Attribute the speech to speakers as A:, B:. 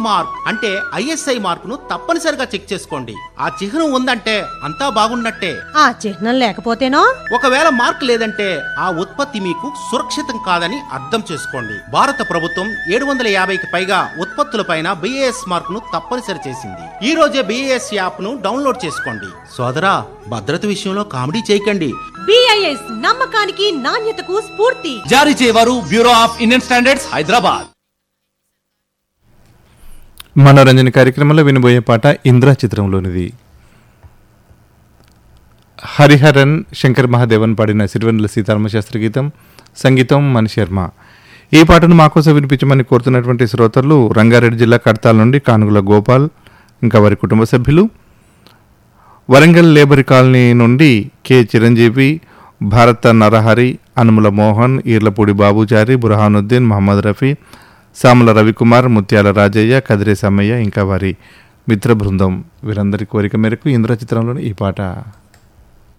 A: mark అంటే ISI mark ను తప్పనిసరిగా చెక్ చేసుకోండి ఆ చిహ్నం ఉందంటే అంతా బాగున్నట్టే
B: ఆ చిహ్నం లేకపోతేనో
A: ఒకవేళ మార్క్ లేదంటే ఆ ఉత్పత్తి మీకు సురక్షితం కాదని అర్థం చేసుకోండి భారత ప్రభుత్వం ఏడు వందల యాభైకి పైగా ఉత్పత్తులపైన బిఏఎస్ మార్క్ ను తప్పనిసరి చేసింది ఈ రోజే బిఏఎస్ యాప్ ను డౌన్లోడ్ చేసుకోండి సోదరా భద్రత విషయంలో కామెడీ చేయకండి
B: బిఐఎస్ నమ్మకానికి నాణ్యతకు స్ఫూర్తి
C: జారీ చేయవారు bureau of Indian standards Hyderabad
D: మనోరంజన కార్యక్రమంలో వినబోయే పాట ఇంద్ర చిత్రంలోనిది హరిహరన్ శంకర్ మహాదేవన్ పాడిన సిరివెన్నెల సీతారామ శాస్త్రి గీతం సంగీతం మణి శర్మ ఈ పాటను మాకోసం వినిపించమని కోరుతున్నటువంటి శ్రోతలు రంగారెడ్డి జిల్లా కడతాల నుండి కానుగుల గోపాల్ ఇంకా వారి కుటుంబ సభ్యులు వరంగల్ లేబర్ కాలనీ నుండి కె చిరంజీవి భారత నరహరి అనుముల మోహన్ ఈర్లపూడి బాబుచారి బురహానుద్దీన్ మహమ్మద్ రఫీ సామల రవికుమార్ ముత్యాల రాజయ్య కదిరే సమ్మయ్య ఇంకా వారి మిత్ర బృందం వీరందరి కోరిక మేరకు ఇంద్ర చిత్రంలోని ఈ పాట